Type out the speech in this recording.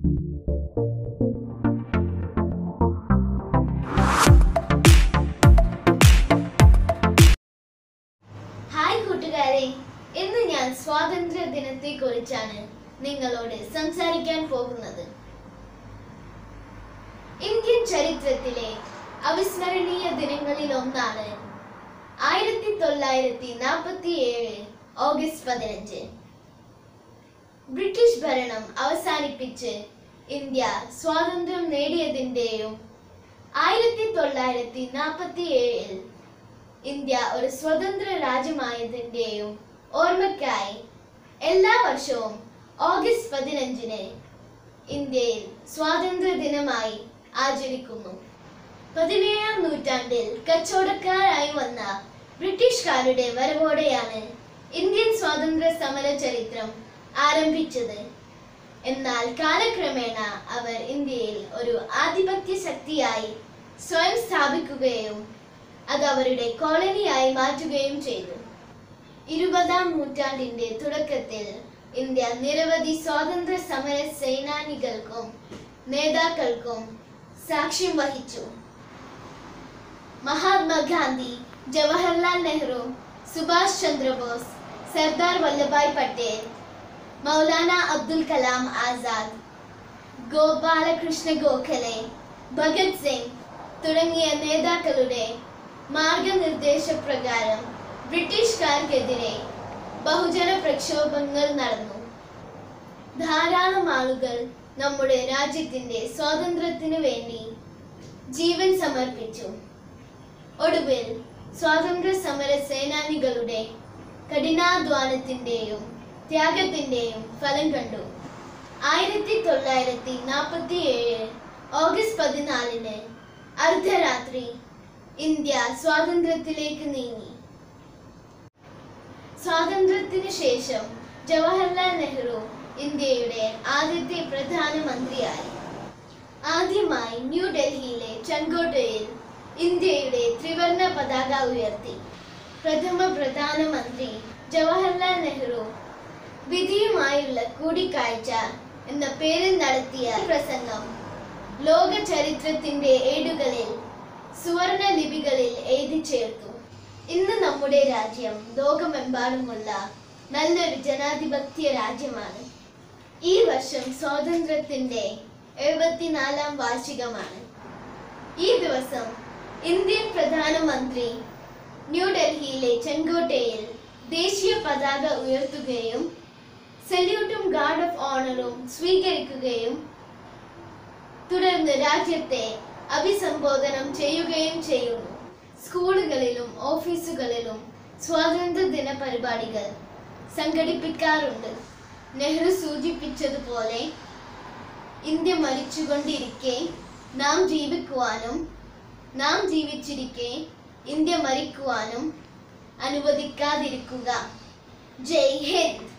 hi കൂട്ടുകാരെ ഇന്ന് ഞാൻ സ്വാതന്ത്ര്യ ദിനത്തെ കുറിച്ചാണ് നിങ്ങളോട് സംസാരിക്കാൻ പോകുന്നത് ഇന്ത്യൻ ചരിത്രത്തിലെ അവിസ്മരണീയ ദിനങ്ങളിൽ ഒന്നാണ് ആയിരത്തി തൊള്ളായിരത്തി നാൽപ്പത്തി ഏഴ് ഓഗസ്റ്റ് പതിനഞ്ച് ബ്രിട്ടീഷ് ഭരണം അവസാനിപ്പിച്ച് ഇന്ത്യ സ്വാതന്ത്ര്യം നേടിയതിൻ്റെയും ആയിരത്തി തൊള്ളായിരത്തി നാൽപ്പത്തി ഏഴിൽ ഇന്ത്യ ഒരു സ്വതന്ത്ര രാജ്യമായതിൻ്റെയും ഓർമ്മയ്ക്കായി എല്ലാ വർഷവും ഓഗസ്റ്റ് പതിനഞ്ചിന് ഇന്ത്യയിൽ സ്വാതന്ത്ര്യ ദിനമായി ആചരിക്കുന്നു പതിനേഴാം നൂറ്റാണ്ടിൽ കച്ചവടക്കാരായി വന്ന ബ്രിട്ടീഷുകാരുടെ വരവോടെയാണ് ഇന്ത്യൻ സ്വാതന്ത്ര്യ സമര ചരിത്രം ആരംഭിച്ചത് എന്നാൽ കാലക്രമേണ അവർ ഇന്ത്യയിൽ ഒരു ആധിപത്യ ശക്തിയായി സ്വയം സ്ഥാപിക്കുകയും അത് അവരുടെ കോളനിയായി മാറ്റുകയും ചെയ്തു ഇരുപതാം നൂറ്റാണ്ടിന്റെ തുടക്കത്തിൽ ഇന്ത്യ നിരവധി സ്വാതന്ത്ര്യ സമര സേനാനികൾക്കും നേതാക്കൾക്കും സാക്ഷ്യം വഹിച്ചു മഹാത്മാഗാന്ധി ജവഹർലാൽ നെഹ്റു സുഭാഷ് ചന്ദ്രബോസ് സർദാർ വല്ലഭായ് പട്ടേൽ മൗലാന അബ്ദുൽ കലാം ആസാദ് ഗോപാലകൃഷ്ണ ഗോഖലെ ഭഗത് സിംഗ് തുടങ്ങിയ നേതാക്കളുടെ മാർഗനിർദ്ദേശപ്രകാരം ബ്രിട്ടീഷുകാർക്കെതിരെ ബഹുജന പ്രക്ഷോഭങ്ങൾ നടന്നു ധാരാളം ആളുകൾ നമ്മുടെ രാജ്യത്തിന്റെ സ്വാതന്ത്ര്യത്തിനു വേണ്ടി ജീവൻ സമർപ്പിച്ചു ഒടുവിൽ സ്വാതന്ത്ര്യ സമര സേനാനികളുടെ കഠിനാധ്വാനത്തിന്റെയും ത്യാഗത്തിന്റെയും ഫലം കണ്ടു ആയിരത്തി തൊള്ളായിരത്തി നാൽപ്പത്തി ഏഴ് ഓഗസ്റ്റ് പതിനാലിന് അർദ്ധരാത്രി ഇന്ത്യ സ്വാതന്ത്ര്യത്തിലേക്ക് നീങ്ങി സ്വാതന്ത്ര്യത്തിന് ശേഷം ജവഹർലാൽ നെഹ്റു ഇന്ത്യയുടെ ആദ്യത്തെ പ്രധാനമന്ത്രിയായി ആദ്യമായി ന്യൂഡൽഹിയിലെ ചെങ്കോട്ടയിൽ ഇന്ത്യയുടെ ത്രിവർണ പതാക ഉയർത്തി പ്രഥമ പ്രധാനമന്ത്രി ജവഹർലാൽ നെഹ്റു വിധിയുമായുള്ള കൂടിക്കാഴ്ച എന്ന പേരിൽ നടത്തിയ പ്രസംഗം ലോക ചരിത്രത്തിന്റെ ഏടുകളിൽ സുവർണ ലിപികളിൽ എഴുതി ചേർത്തു ഇന്ന് നമ്മുടെ രാജ്യം ലോകമെമ്പാടുമുള്ള നല്ലൊരു ജനാധിപത്യ രാജ്യമാണ് ഈ വർഷം സ്വാതന്ത്ര്യത്തിന്റെ എഴുപത്തിനാലാം വാർഷികമാണ് ഈ ദിവസം ഇന്ത്യൻ പ്രധാനമന്ത്രി ന്യൂഡൽഹിയിലെ ചെങ്കോട്ടയിൽ ദേശീയ പതാക ഉയർത്തുകയും സല്യൂട്ടും ഗാർഡ് ഓഫ് ഓണറും സ്വീകരിക്കുകയും തുടർന്ന് രാജ്യത്തെ അഭിസംബോധനം ചെയ്യുകയും ചെയ്യുന്നു സ്കൂളുകളിലും ഓഫീസുകളിലും സ്വാതന്ത്ര്യ ദിന പരിപാടികൾ സംഘടിപ്പിക്കാറുണ്ട് നെഹ്റു സൂചിപ്പിച്ചതുപോലെ ഇന്ത്യ മരിച്ചുകൊണ്ടിരിക്കെ നാം ജീവിക്കുവാനും നാം ജീവിച്ചിരിക്കെ ഇന്ത്യ മരിക്കുവാനും അനുവദിക്കാതിരിക്കുക ജയ് ഹിന്ദ്